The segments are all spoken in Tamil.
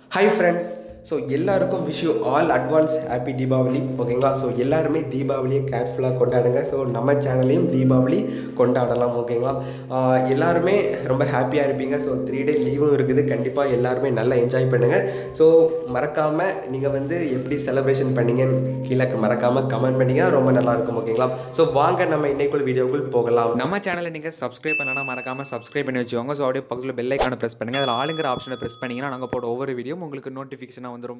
ஹாய் ஃப்ரெண்ட்ஸ் ஸோ எல்லாருக்கும் wish you all advance happy Deepavali ஓகேங்களா ஸோ எல்லாருமே தீபாவளியை கேர்ஃபுல்லாக கொண்டாடுங்க ஸோ நம்ம சேனல்லையும் தீபாவளி கொண்டாடலாம் ஓகேங்களா ஆஹ் எல்லாருமே ரொம்ப ஹாப்பியாக இருப்பீங்க ஸோ த்ரீ டே லீவும் இருக்குது கண்டிப்பாக எல்லாருமே நல்லா என்ஜாய் பண்ணுங்கள் ஸோ மறக்காமல் நீங்கள் வந்து எப்படி செலிப்ரேஷன் பண்ணீங்கன்னு கீழே மறக்காமல் கமெண்ட் பண்ணிங்கன்னா ரொம்ப நல்லாயிருக்கும் ஓகேங்களா ஸோ வாங்க நம்ம இன்னைக்குள் வீடியோக்குள் போகலாம் நம்ம சேனலை நீங்கள் சப்ஸ்கிரைப் பண்ணலன்னா மறக்காமல் சப்ஸ்கிரைப் பண்ணி வச்சுக்கோங்க ஸோ அப்படியே பக்கத்தில் பெல் ஐக்கானை ப்ரெஸ் பண்ணுங்கள் அதில் ஆளுங்கிற ஆப்ஷனை ப்ரெஸ் பண்ணிங்கன்னா நாங்கள் போட ஒவ்வொரு வீடியோ உங்களுக்கு நோட்டிஃபிகேஷனாக வந்துடும்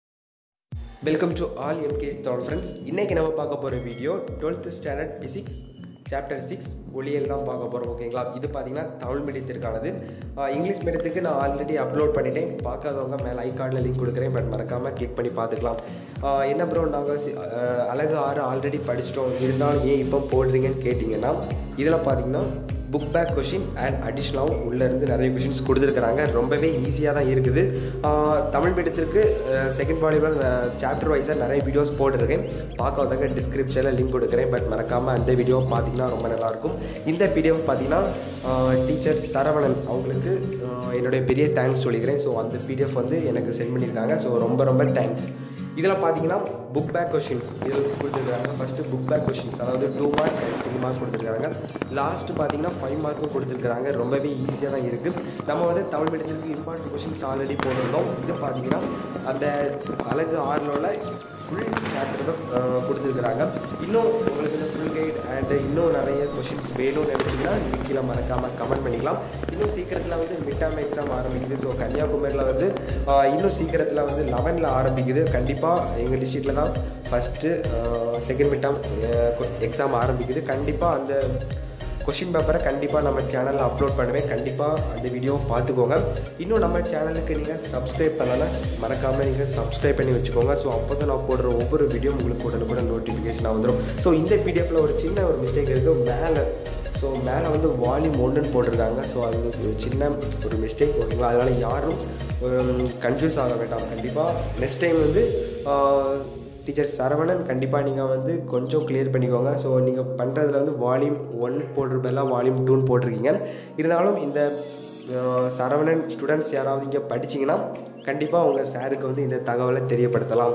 வெல்கம் டு ஆல் எம்கேஸ் தால் ஃப்ரெண்ட்ஸ் இன்றைக்கி நம்ம பார்க்க போகிற video twelfth standard physics chapter six ஒளியல் தான் பார்க்க போகிறோம் ஓகேங்களா இது பார்த்தீங்கன்னா தமிழ் மீடியத்திற்கானது ஆஹ் இங்கிலீஷ் மீடியத்துக்கு நான் ஆல்ரெடி அப்லோட் பண்ணிட்டேன் பார்க்காதவங்க மேலே ஐகார்டில் லிங்க் கொடுக்குறேன் பட் மறக்காமல் கிளிக் பண்ணி பார்த்துக்கலாம் ஆஹ் என்ன ப்ரோ நாங்கள் சி- ஆஹ் அழகு ஆறு ஆல்ரெடி படிச்சிட்டோம் இருந்தாலும் ஏன் இப்போ போடுறீங்கன்னு கேட்டிங்கன்னா இதில் பார்த்தீங்கன்னா புக் பேக் கொஷின் அண்ட் அடிஷ்னலாகவும் உள்ளேருந்து நிறைய கொஷின்ஸ் கொடுத்துருக்குறாங்க ரொம்பவே ஈஸியாக தான் இருக்குது ஆஹ் தமிழ் மீடியத்திற்கு செகண்ட் வாலிபால் சாப்டர் வைஸாக நிறைய வீடியோஸ் போட்டிருக்கேன் பார்க்காதவங்க டிஸ்கிரிப்ஷனில் லிங்க் கொடுக்குறேன் பட் மறக்காமல் அந்த வீடியோ பார்த்தீங்கன்னா ரொம்ப நல்லாயிருக்கும் இந்த பிடிஎஃப் பார்த்தீங்கன்னா டீச்சர் சரவணன் அவங்களுக்கு ஆஹ் என்னுடைய பெரிய தேங்க்ஸ் சொல்லிக்கிறேன் ஸோ அந்த பிடிஎஃப் வந்து எனக்கு சென்ட் பண்ணியிருக்காங்க ஸோ ரொம்ப ரொம்ப தேங்க்ஸ் இதில் பார்த்தீங்கன்னா புக் பேக் கொஷின்ஸ் இதில் கொடுத்துருக்காங்க ஃபஸ்ட்டு புக் பேக் கொஷின்ஸ் அதாவது டூ மார்க் த்ரீ மார்க் கொடுத்துருக்காங்க லாஸ்ட்டு பார்த்தீங்கன்னா ஃபைவ் மார்க்கும் கொடுத்துருக்காங்க ரொம்பவே ஈஸியாக தான் இருக்குது நம்ம வந்து தமிழ் மீடியத்துக்கு இம்பார்ட்டன்ட் கொஷின்ஸ் ஆல்ரெடி போட்டிருந்தோம் இது பார்த்தீங்கன்னா அந்த அழகு ஆறில் ஃபுல் சாப்டர் தான் அஹ், கொடுத்துருக்குறாங்க இன்னும் உங்களுக்கு இந்த ஃபுல் கைட் அண்ட் இன்னும் நிறைய கொஷின்ஸ் வேணும்னு நினச்சிங்கன்னா நீங்கள் கீழே மறக்காமல் கமெண்ட் பண்ணிக்கலாம் இன்னும் சீக்கிரத்தில் வந்து மிட் டேர்ம் எக்ஸாம் ஆரம்பிக்குது ஸோ கன்னியாகுமரியில் வந்து ஆஹ், இன்னும் சீக்கிரத்தில் வந்து லெவனில் ஆரம்பிக்குது கண்டிப்பாக எங்கள் டிஸ்ட்ரிக்டில் தான் first second mid term exam ஆரம்பிக்குது கண்டிப்பாக அந்த கொஷின் பேப்பரை கண்டிப்பாக நம்ம சேனலில் அப்லோட் பண்ணுவேன் கண்டிப்பாக அந்த வீடியோ பார்த்துக்கோங்க இன்னும் நம்ம சேனலுக்கு நீங்கள் சப்ஸ்கிரைப் பண்ணலாம் மறக்காமல் நீங்கள் சப்ஸ்கிரைப் பண்ணி வச்சுக்கோங்க ஸோ அப்போ தான் நான் போடுற ஒவ்வொரு வீடியோ உங்களுக்கு உடனுக்குடன் நோட்டிஃபிகேஷன் வந்துடும் ஸோ இந்த பிடிஎஃப்ல ஒரு சின்ன ஒரு மிஸ்டேக் இருக்குது மேலே ஸோ மேலே வந்து வால்யூம் ஒன்றுன்னு போட்டிருக்காங்க ஸோ அது ஒரு சின்ன ஒரு மிஸ்டேக் ஓகேங்களா அதனால் யாரும் கன்ஃபியூஸ் ஆக வேண்டாம் கண்டிப்பாக நெக்ஸ்ட் டைம் வந்து டீச்சர் சரவணன் கண்டிப்பாக நீங்கள் வந்து கொஞ்சம் கிளியர் பண்ணிக்கோங்க ஸோ நீங்கள் பண்ணுறதுல வந்து வால்யூம் ஒன் போட்டிருப்பெல்லாம் வால்யூம் டூன்னு போட்டிருக்கீங்க இருந்தாலும் இந்த அஹ், சரவணன் ஸ்டூடெண்ட்ஸ் யாராவது இங்கே படிச்சீங்கன்னா கண்டிப்பாக உங்கள் சாருக்கு வந்து இந்த தகவலை தெரியப்படுத்தலாம்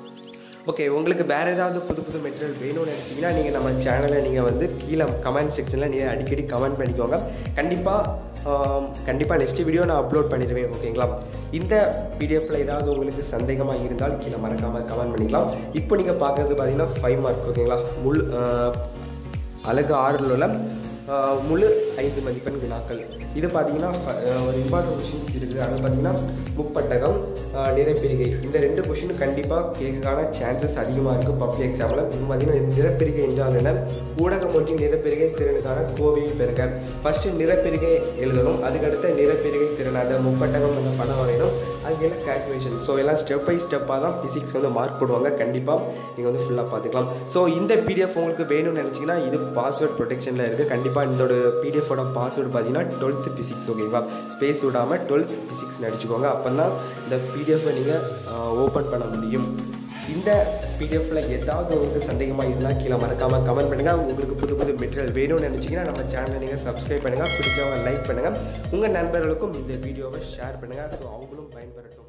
ஓகே உங்களுக்கு வேறு ஏதாவது புது புது மெட்டீரியல் வேணும்னு நினச்சிங்கன்னா நீங்கள் நம்ம சேனலை நீங்கள் வந்து கீழே கமெண்ட் செக்ஷனில் நீங்கள் அடிக்கடி கமெண்ட் பண்ணிக்கோங்க கண்டிப்பாக கண்டிப்பாக நெக்ஸ்ட் வீடியோ நான் அப்லோட் பண்ணிடுவேன் ஓகேங்களா இந்த பிடிஎஃப்பில் ஏதாவது உங்களுக்கு சந்தேகமாக இருந்தால் கீழே மறக்காமல் கமெண்ட் பண்ணிக்கலாம் இப்போ நீங்கள் பார்க்குறது பார்த்தீங்கன்னா ஃபைவ் மார்க் ஓகேங்களா முள் ஆஹ், அழகு ஆறில் உள்ள ஆஹ், முழு ஐந்து மதிப்பெண் வினாக்கள் இது பார்த்தீங்கன்னா ஃப- ஆஹ், ஒரு இம்பார்ட்டன்ட் கொஷின்ஸ் இருக்குது அது பார்த்தீங்கன்னா முப்பட்டகம் ஆஹ், நிறப்பிரிகை இந்த ரெண்டு கொஷின் கண்டிப்பாக கேட்கறதுக்கான சான்சஸ் அதிகமாக இருக்குது பப்ளிக் எக்ஸாமில் இது பார்த்தீங்கன்னா நிறப்பிரிகை என்றால் என்ன ஊடகம் ஒட்டி நிறப்பிரிகை திறனுக்கான கோவையை பெருக்க ஃபஸ்ட்டு நிறப்பிரிகை எழுதணும் அதுக்கடுத்து நிறப்பிரிகை திறன் அந்த முப்பட்டகம் அந்த படம் வரையணும் அது எல்லாம் கால்குலேஷன் ஸோ எல்லாம் ஸ்டெப் பை ஸ்டெப்பாக தான் ஃபிசிக்ஸ் வந்து மார்க் போடுவாங்க கண்டிப்பாக நீங்கள் வந்து ஃபுல்லாக பார்த்துக்கலாம் ஸோ இந்த பிடிஎஃப் உங்களுக்கு வேணும்னு நினச்சிங்கன்னா இது பாஸ்வேர்ட் ப்ரொடெக்ஷனில் இருக்குது கண்டிப்பாக இதோட பிடிஎஃபோட பாஸ்வேர்டு பார்த்தீங்கன்னா டுவெல்த்து ஃபிசிக்ஸ் ஓகேங்களா ஸ்பேஸ் விடாமல் டுவெல்த் ஃபிசிக்ஸ் அடிச்சுக்கோங்க அப்போ தான் இந்த பிடிஎஃபை நீங்கள் ஓப்பன் பண்ண முடியும் இந்த பிடிஎஃப்ல ஏதாவது உங்களுக்கு சந்தேகமாக இருந்தால் கீழே மறக்காமல் கமெண்ட் பண்ணுங்கள் உங்களுக்கு புது புது மெட்டீரியல் வேணும்னு நினச்சிங்கன்னா நம்ம சேனலை நீங்கள் சப்ஸ்கிரைப் பண்ணுங்கள் பிடிச்சவங்க லைக் பண்ணுங்கள் உங்கள் நண்பர்களுக்கும் இந்த வீடியோவை ஷேர் பண்ணுங்கள் ஸோ அவங்களும் பயன்பெறட்டும்